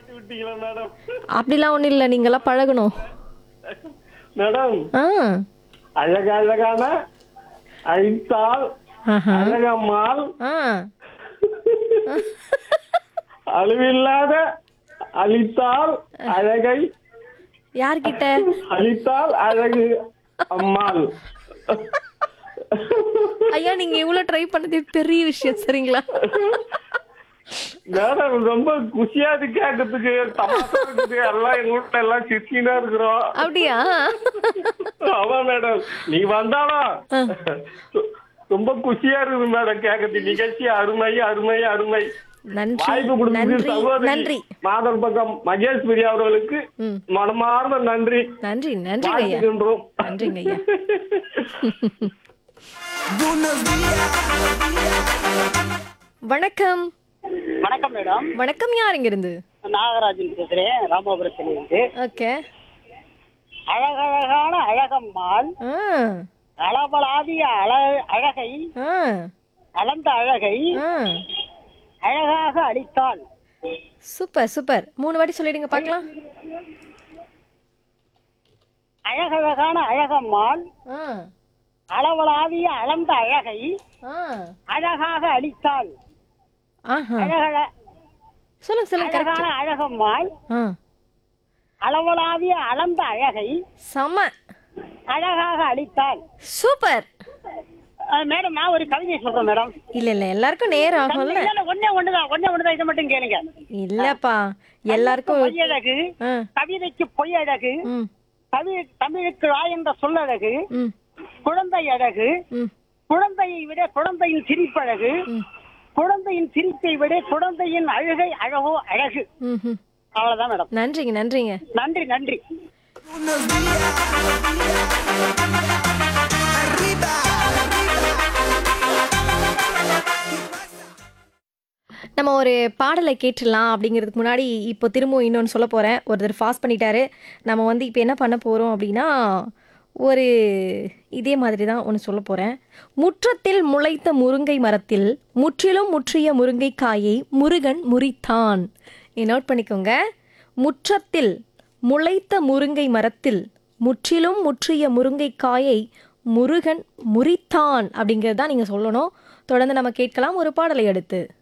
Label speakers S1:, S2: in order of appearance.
S1: மாட்டி விட்டீங்களா மேடம்
S2: அப்படிலாம் ஒன்றும் இல்லை நீங்களாம் பழகணும்
S1: மேடம்
S2: ஆ
S1: அழக அழகான அழித்தால்
S2: ஆஹா
S1: அழகம்மாள்
S2: ஆ
S1: அழிவில்லாத அழித்தால் அழகை
S2: யார்கிட்ட
S1: அழித்தால் அழகு அம்மாள்
S2: ஐயா நீங்க இவ்வளவு ட்ரை பண்ணது பெரிய விஷயம் சரிங்களா
S1: மேடம் ரொம்ப குஷியா இருக்கு கேட்கறதுக்கு தமாஷா இருக்குது எல்லாம் எங்க வீட்டுல எல்லாம் சிரிச்சினா இருக்கிறோம்
S2: அப்படியா
S1: ஆமா மேடம் நீ வந்தாலும் ரொம்ப குஷியா இருக்குது மேடம் கேட்கறது நிகழ்ச்சி அருமை அருமை அருமை
S2: நன்றி
S1: வாய்ப்பு கொடுத்தது
S2: நன்றி
S1: சகோதரி
S2: நன்றி
S1: மாதர் பக்கம் மகேஷ் பிரியா அவர்களுக்கு
S2: ம்.
S1: மனமார்ந்த நன்றி
S2: நன்றி நன்றிங்க ஐயா
S1: வாழ்த்துகின்றோம்
S2: நன்றிங்க ஐயா வணக்கம்
S3: வணக்கம் மேடம்
S2: வணக்கம் யார் இங்க இருந்து
S3: நாகராஜன் பேசுறேன் ராமபுரத்திலிருந்து
S2: ஓகே
S3: அழகழகான அழகம்மாள்
S2: ஆ
S3: அளவலாவிய அழ அழகை
S2: ஆ
S3: அளந்த அழகை
S2: ஆ
S3: அழகாக அளித்தாள்
S2: சூப்பர் சூப்பர் மூணு வாட்டி சொல்லிடுங்க பார்க்கலாம்
S3: அழகழகான அழகம்மாள்
S2: ஆ
S3: அளவலாவிய அளந்த அழகை
S2: ஆ
S3: அழகாக அளித்தாள்
S2: ஆஹா
S3: அழகழ
S2: சொல்லுங்க சொல்லுங்க கரெக்ட்
S3: அழகான அழகம்மாள்
S2: ஆ
S3: அளவலாவிய அளந்த அழகை
S2: செம
S3: அழகாக அளித்தாள்
S2: சூப்பர்
S3: அஹ் மேடம் நான் ஒரு கவிதை சொல்றேன் மேடம்
S2: இல்ல இல்ல எல்லாருக்கும் நேரம் ஆகும்ல
S3: இல்ல, இல்ல, ஒண்ணே ஒண்ணுதான் ஒண்ணே ஒண்ணுதான் இதை மட்டும் கேளுங்க
S2: இல்லப்பா எல்லாருக்கும்
S3: பொய் அழகு
S2: ஆ
S3: கவிதைக்கு பொய் அழகு
S2: ம்
S3: தமிழ் தமிழுக்கு ஆ என்ற சொல்லழகு
S2: ம்
S3: குழந்தை அழகு
S2: ம்
S3: குழந்தையை விட குழந்தையின் சிரிப்பழகு குழந்தையின் சிரிப்பை விட குழந்தையின் அழுகை அழகோ அழகு
S2: ம் ம்
S3: அவ்வளவுதான் மேடம்
S2: நன்றிங்க நன்றிங்க
S3: நன்றி நன்றி
S2: நம்ம ஒரு பாடலை கேட்டுடலாம் அப்படிங்கிறதுக்கு முன்னாடி இப்போ திரும்பவும் இன்னொன்று சொல்ல போகிறேன் ஒருத்தர் ஃபாஸ்ட் பண்ணிட்டாரு நம்ம வந்து இப்போ என்ன பண்ண போகிறோம் அப்படின்னா ஒரு இதே மாதிரி தான் ஒன்று சொல்ல போகிறேன் முற்றத்தில் முளைத்த முருங்கை மரத்தில் முற்றிலும் முற்றிய முருங்கைக்காயை முருகன் முறித்தான் நீ நோட் பண்ணிக்கோங்க முற்றத்தில் முளைத்த முருங்கை மரத்தில் முற்றிலும் முற்றிய முருங்கைக்காயை முருகன் முறித்தான் அப்படிங்கிறது தான் நீங்கள் சொல்லணும் தொடர்ந்து நம்ம கேட்கலாம் ஒரு பாடலை அடுத்து